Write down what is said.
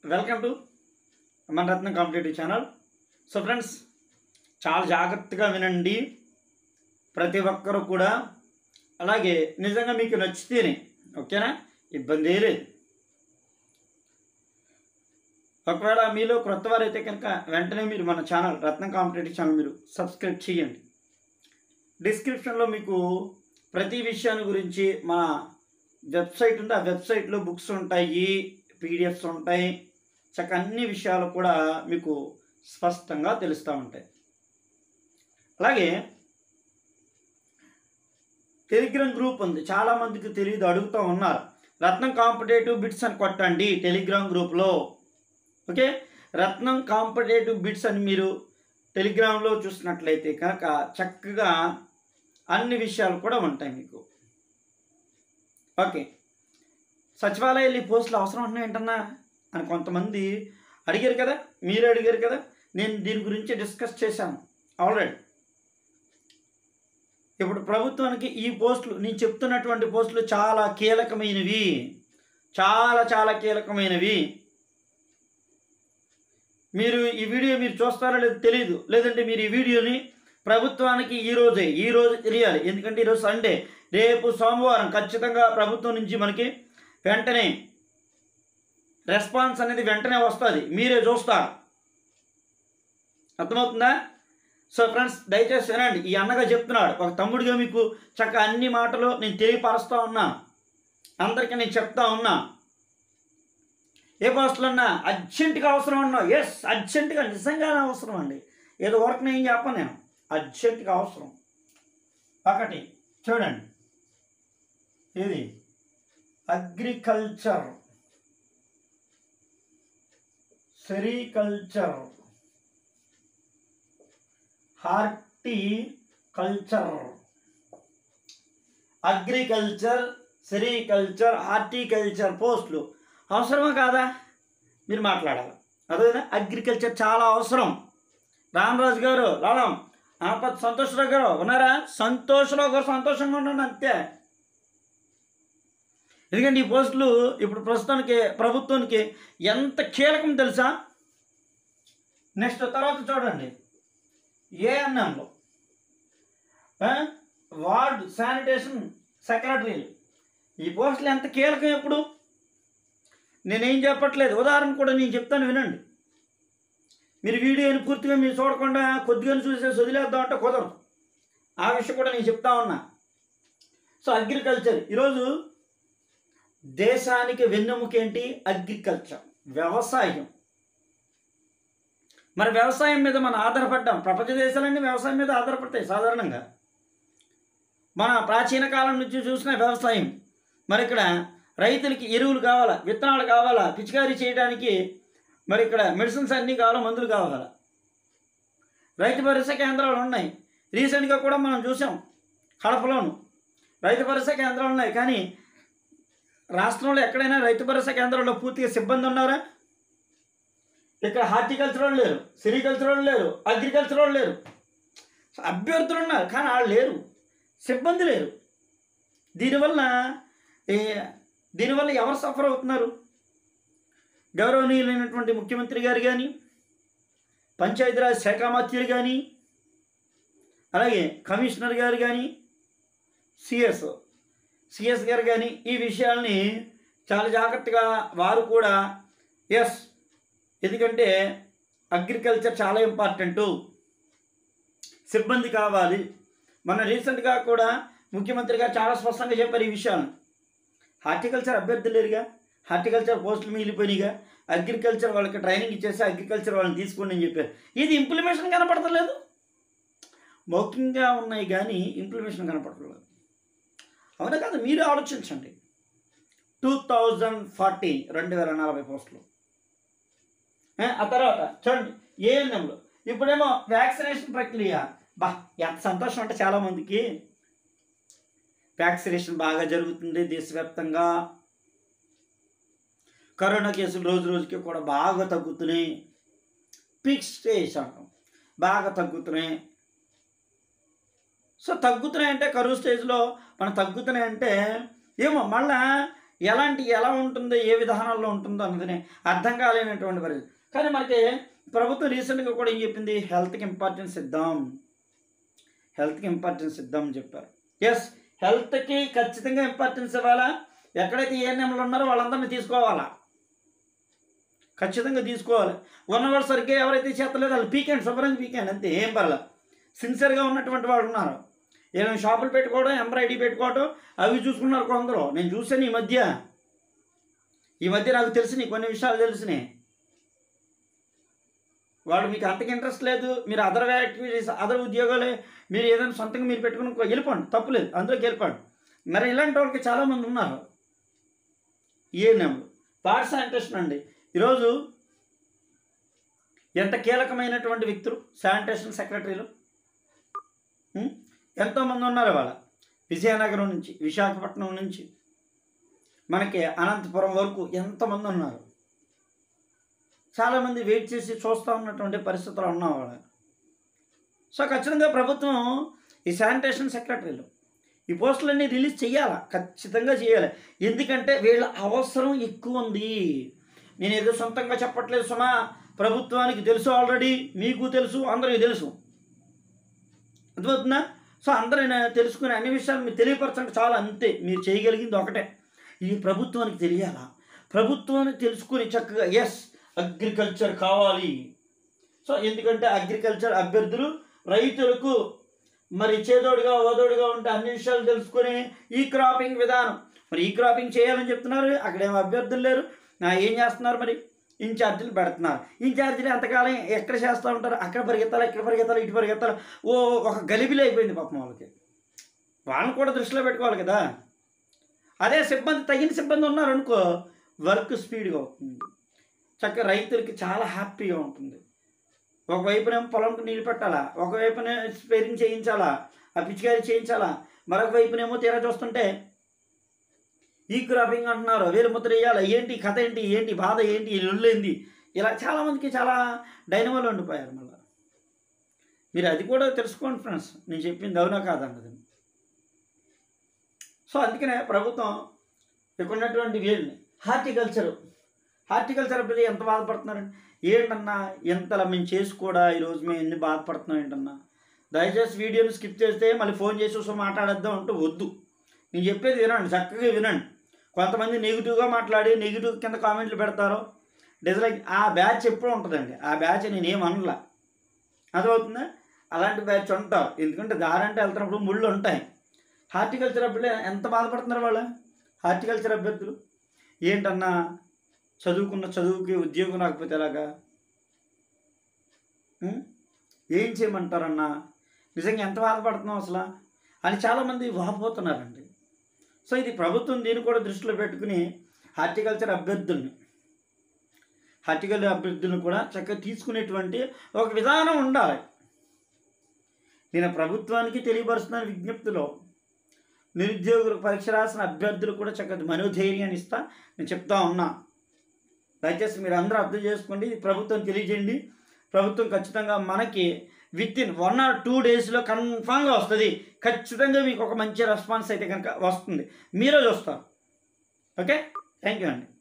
Welcome to మన Ratnam competitive channel so friends చాలా జాగ్రత్తగా వినండి ప్రతి ఒక్కరు కూడా అలాగే నిజంగా మీకు నచ్చితేనే ఓకేనా ఇబ్బంది ఏ లేదు ఒకవేళ మీలో క్రొత్త వారైతే కనుక వెంటనే మీరు మన ఛానల్ రత్నం కాంపిటేటివ్ ఛానల్ మీరు సబ్స్క్రైబ్ చేయండి డిస్క్రిప్షన్లో మీకు ప్రతి విషయాన్ని గురించి మన వెబ్సైట్ ఉంది ఆ వెబ్సైట్లో బుక్స్ ఉంటాయి పీడిఎఫ్స్ ఉంటాయి చక్క అన్ని విషయాలు కూడా మీకు స్పష్టంగా తెలుస్తూ ఉంటాయి అలాగే టెలిగ్రామ్ గ్రూప్ ఉంది చాలామందికి తెలియదు అడుగుతూ ఉన్నారు రత్నం కాంపిటేటివ్ బిట్స్ అని కొట్టండి టెలిగ్రామ్ గ్రూప్లో ఓకే రత్నం కాంపిటేటివ్ బిట్స్ అని మీరు టెలిగ్రామ్లో చూసినట్లయితే కనుక చక్కగా అన్ని విషయాలు కూడా ఉంటాయి మీకు ఓకే సచివాలయాలు ఈ పోస్టులు అవసరం ఉంటున్నాయి ఏంటన్నా అని కొంతమంది అడిగారు కదా మీరే అడిగారు కదా నేను దీని గురించి డిస్కస్ చేశాను ఆల్రెడీ ఇప్పుడు ప్రభుత్వానికి ఈ పోస్టులు నేను చెప్తున్నటువంటి పోస్టులు చాలా కీలకమైనవి చాలా చాలా కీలకమైనవి మీరు ఈ వీడియో మీరు చూస్తారో లేదో తెలియదు లేదంటే మీరు ఈ వీడియోని ప్రభుత్వానికి ఈ రోజే ఈ రోజు తెలియాలి ఎందుకంటే ఈరోజు సండే రేపు సోమవారం ఖచ్చితంగా ప్రభుత్వం నుంచి మనకి వెంటనే రెస్పాన్స్ అనేది వెంటనే వస్తుంది మీరే చూస్తారు అర్థమవుతుందా సో ఫ్రెండ్స్ దయచేసి వినండి ఈ అన్నగా చెప్తున్నాడు ఒక తమ్ముడిగా మీకు చక్క అన్ని మాటలు నేను తెలియపరుస్తూ ఉన్నాను అందరికీ నేను చెప్తా ఉన్నా ఏ పోస్టులు అన్నా అర్జెంటుగా అవసరం అన్నా ఎస్ అర్జెంటుగా నిజంగానే అవసరం అండి ఏదో వర్క్ నేను చెప్పను నేను అర్జెంటుగా అవసరం ఒకటి చూడండి ఇది agriculture sericulture horticulture agriculture sericulture horticulture పోస్టులు అవసరమా కాదా మీరు మాట్లాడాలి అదేనా అగ్రికల్చర్ చాలా అవసరం రామరాజు గారు లాలం ఆపత్ సంతోషరావు గారు ఉన్నారా సంతోషరావు గారు సంతోషంగా ఉండండి అంతే ఎందుకంటే ఈ పోస్టులు ఇప్పుడు ప్రస్తుతానికి ప్రభుత్వానికి ఎంత కీలకం తెలుసా నెక్స్ట్ తర్వాత చూడండి ఏఎన్ఎంలో వార్డ్ శానిటేషన్ సెక్రటరీలు ఈ పోస్టులు ఎంత కీలకం ఎప్పుడు నేనేం చెప్పట్లేదు ఉదాహరణ కూడా నేను చెప్తాను వినండి మీరు వీడియోని పూర్తిగా మీరు చూడకుండా కొద్దిగా చూసేసి వదిలేద్దాం అంటే కుదరదు ఆ విషయం కూడా నేను చెప్తా ఉన్నా సో అగ్రికల్చర్ ఈరోజు దేశానికి వెన్నెముకేంటి అగ్రికల్చర్ వ్యవసాయం మరి వ్యవసాయం మీద మనం ఆధారపడ్డాం ప్రపంచ దేశాలన్నీ వ్యవసాయం మీద ఆధారపడతాయి సాధారణంగా మన ప్రాచీన కాలం నుంచి చూసిన వ్యవసాయం మరి ఇక్కడ రైతులకి ఎరువులు కావాలా విత్తనాలు కావాలా పిచికారీ చేయడానికి మరి ఇక్కడ మెడిసిన్స్ అన్నీ కావాలా మందులు కావాలా రైతు భరోసా కేంద్రాలు ఉన్నాయి రీసెంట్గా కూడా మనం చూసాం కడపలోను రైతు భరోసా కేంద్రాలు ఉన్నాయి కానీ రాష్ట్రంలో ఎక్కడైనా రైతు భరోసా కేంద్రంలో పూర్తిగా సిబ్బంది ఉన్నారా ఇక్కడ హార్టికల్చర్ వాళ్ళు లేరు సెరికల్చర్ వాళ్ళు లేరు అగ్రికల్చర్ వాళ్ళు లేరు అభ్యర్థులు ఉన్నారు కానీ వాళ్ళు లేరు సిబ్బంది లేరు దీనివల్ల ఈ దీనివల్ల ఎవరు సఫర్ అవుతున్నారు గౌరవనీయులైనటువంటి ముఖ్యమంత్రి గారు కానీ పంచాయతీరాజ్ శాఖ మంత్రులు కానీ అలాగే కమిషనర్ గారు కానీ సిఎస్ సిఎస్ గారు కానీ ఈ విషయాల్ని చాలా జాగ్రత్తగా వారు కూడా ఎస్ ఎందుకంటే అగ్రికల్చర్ చాలా ఇంపార్టెంటు సిబ్బంది కావాలి మన రీసెంట్గా కూడా ముఖ్యమంత్రి గారు చాలా స్పష్టంగా చెప్పారు ఈ విషయాలను హార్టికల్చర్ అభ్యర్థులు లేరుగా హార్టికల్చర్ పోస్టులు మిగిలిపోయినాయిగా అగ్రికల్చర్ వాళ్ళకి ట్రైనింగ్ ఇచ్చేసి అగ్రికల్చర్ వాళ్ళని తీసుకోండి అని చెప్పారు ఇది ఇంప్లిమేషన్ కనపడతలేదు మౌఖికంగా ఉన్నాయి కానీ ఇంప్లిమేషన్ కనపడతలేదు అవునా కదా మీరు ఆలోచించండి టూ థౌజండ్ ఫార్టీ రెండు వేల నలభై పోస్టులు ఏ, ఆ తర్వాత చూడండి ఏఎన్ఎంలో ఇప్పుడేమో వ్యాక్సినేషన్ ప్రక్రియ బా ఎంత సంతోషం అంటే చాలామందికి వ్యాక్సినేషన్ బాగా జరుగుతుంది దేశవ్యాప్తంగా కరోనా కేసులు రోజు రోజుకి కూడా బాగా తగ్గుతున్నాయి పీక్ స్టేజ్ అంటాం బాగా తగ్గుతున్నాయి సో తగ్గుతున్నాయంటే కరువు స్టేజ్లో మనం తగ్గుతున్నాయంటే ఏమో మళ్ళా ఎలాంటి ఎలా ఉంటుందో ఏ విధానాల్లో ఉంటుందో అన్నది అర్థం కాలేనటువంటి పరిస్థితి కానీ మనకి ప్రభుత్వం రీసెంట్గా కూడా ఏం చెప్పింది హెల్త్కి ఇంపార్టెన్స్ ఇద్దాం హెల్త్కి ఇంపార్టెన్స్ ఇద్దాం అని చెప్పారు ఎస్ హెల్త్కి ఖచ్చితంగా ఇంపార్టెన్స్ ఇవ్వాలా ఎక్కడైతే ఏ నెంబర్లు ఉన్నారో వాళ్ళందరినీ తీసుకోవాలా ఖచ్చితంగా తీసుకోవాలి ఉన్నవాళ్ళు సరిగ్గా ఎవరైతే చేస్తలేదో వాళ్ళు పీకండి శుభ్రంగా పీకండి అంతే ఏం పర్లేదు సిన్సియర్గా ఉన్నటువంటి వాళ్ళు ఉన్నారు ఏదైనా షాపులు పెట్టుకోవడం ఎంబ్రాయిడరీ పెట్టుకోవడం అవి చూసుకున్నారు కొందరు నేను చూశాను ఈ మధ్య ఈ మధ్య నాకు తెలిసినాయి కొన్ని విషయాలు తెలిసినాయి వాడు మీకు అంతకి ఇంట్రెస్ట్ లేదు మీరు అదర్ యాక్టివిటీస్ అదర్ ఉద్యోగాలే మీరు ఏదైనా సొంతంగా మీరు పెట్టుకుని వెళ్ళిపోండి తప్పులేదు అందులోకి వెళ్ళిపోండి మరి ఇలాంటి వాళ్ళకి చాలామంది ఉన్నారు ఏ నెంబర్ పార్ట్ శానిటేషన్ అండి ఈరోజు ఎంత కీలకమైనటువంటి వ్యక్తులు శానిటేషన్ సెక్రటరీలు ఉం? ఎంతోమంది ఉన్నారు వాళ్ళ విజయనగరం నుంచి విశాఖపట్నం నుంచి మనకి అనంతపురం వరకు ఎంతమంది ఉన్నారు చాలామంది వెయిట్ చేసి చూస్తూ ఉన్నటువంటి పరిస్థితులు ఉన్నాం వాళ్ళ సో ఖచ్చితంగా ప్రభుత్వం ఈ శానిటేషన్ సెక్రటరీలు ఈ పోస్టులన్నీ రిలీజ్ చేయాలా ఖచ్చితంగా చేయాలి ఎందుకంటే వీళ్ళ అవసరం ఎక్కువ ఉంది నేను ఏదో సొంతంగా చెప్పట్లేదు సుమా ప్రభుత్వానికి తెలుసు ఆల్రెడీ మీకు తెలుసు అందరికీ తెలుసు అర్థమవుతుందా సో అందరూ తెలుసుకునే అన్ని విషయాలు మీరు తెలియపరచండి చాలా అంతే మీరు చేయగలిగింది ఒకటే ఇది ప్రభుత్వానికి తెలియాలా ప్రభుత్వానికి తెలుసుకుని చక్కగా ఎస్ అగ్రికల్చర్ కావాలి సో ఎందుకంటే అగ్రికల్చర్ అభ్యర్థులు రైతులకు మరి చేదోడుగా ఓదోడుగా ఉంటే అన్ని విషయాలు తెలుసుకొని ఈ క్రాపింగ్ విధానం మరి ఈ క్రాపింగ్ చేయాలని చెప్తున్నారు అక్కడేమో అభ్యర్థులు లేరు నా ఏం చేస్తున్నారు మరి ఇన్ఛార్జీలు పెడుతున్నారు ఇన్ఛార్జీలు ఎంతకాలం ఎక్కడ చేస్తూ ఉంటారు అక్కడ పరిగెత్తాలి ఇక్కడ పరిగెత్తాలి ఇటు పరిగెత్తాలి ఓ ఒక గలిబిలి అయిపోయింది పాపం వాళ్ళకి వాళ్ళని కూడా దృష్టిలో పెట్టుకోవాలి కదా అదే సిబ్బంది తగిన సిబ్బంది ఉన్నారనుకో వర్క్ స్పీడ్గా అవుతుంది చక్కగా రైతులకి చాలా హ్యాపీగా ఉంటుంది ఒకవైపునేమో పొలంకి నీళ్ళు పెట్టాలా ఒకవైపునే స్పేరింగ్ చేయించాలా ఆ పిచికారీ చేయించాలా మరొక వైపునేమో తీరా చూస్తుంటే ఈ క్రాపింగ్ అంటున్నారు వేలు ముద్ర వేయాలి ఏంటి కథ ఏంటి ఏంటి బాధ ఏంటి ఈ లొల్లు ఏంది ఇలా చాలామందికి చాలా డైనమాలు ఉండిపోయారు మళ్ళీ మీరు అది కూడా తెలుసుకోండి ఫ్రెండ్స్ నేను చెప్పింది అవునా కాదన్నది సో అందుకనే ప్రభుత్వం ఇక్కడ ఉన్నటువంటి వీళ్ళని హార్టికల్చర్ హార్టికల్చర్ అప్పుడు ఎంత బాధపడుతున్నారండి ఏంటన్నా ఎంతలా మేము చేసి కూడా ఈరోజు మేము ఎన్ని బాధపడుతున్నాం ఏంటన్నా దయచేసి వీడియోని స్కిప్ చేస్తే మళ్ళీ ఫోన్ చేసి వస్తూ మాట్లాడద్దాం అంటే వద్దు నేను చెప్పేది వినండి చక్కగా వినండి కొంతమంది నెగిటివ్గా మాట్లాడి నెగిటివ్ కింద కామెంట్లు పెడతారు డిస్లైక్ ఆ బ్యాచ్ ఎప్పుడు ఉంటుందండి ఆ బ్యాచ్ నేను ఏం అనలా అర్థమవుతుందా అలాంటి బ్యాచ్ ఉంటారు ఎందుకంటే దారంటే వెళ్తున్నప్పుడు ముళ్ళు ఉంటాయి హార్టికల్చర్ అభ్యర్థులు ఎంత బాధపడుతున్నారు వాళ్ళు హార్టికల్చర్ అభ్యర్థులు ఏంటన్నా చదువుకున్న చదువుకి ఉద్యోగం రాకపోతే ఎలాగా ఉం? ఏం చేయమంటారన్నా నిజంగా ఎంత బాధపడుతున్నాం అసలు అని చాలామంది వాపోతున్నారండి సో ఇది ప్రభుత్వం దీన్ని కూడా దృష్టిలో పెట్టుకుని హార్టికల్చర్ అభ్యర్థుల్ని హార్టికల్చర్ అభ్యర్థులను కూడా చక్కగా తీసుకునేటువంటి ఒక విధానం ఉండాలి నేను ప్రభుత్వానికి తెలియపరుస్తున్న విజ్ఞప్తిలో నిరుద్యోగులకు పరీక్ష రాసిన అభ్యర్థులు కూడా చక్కగా మనోధైర్యాన్ని ఇస్తా నేను చెప్తా ఉన్నా దయచేసి మీరు అందరూ అర్థం చేసుకోండి ఇది ప్రభుత్వం తెలియజేయండి ప్రభుత్వం ఖచ్చితంగా మనకి within one or two డేస్లో కన్ఫామ్గా వస్తుంది ఖచ్చితంగా మీకు ఒక మంచి రెస్పాన్స్ అయితే కనుక వస్తుంది మీరే చూస్తారు ఓకే థ్యాంక్ యూ అండి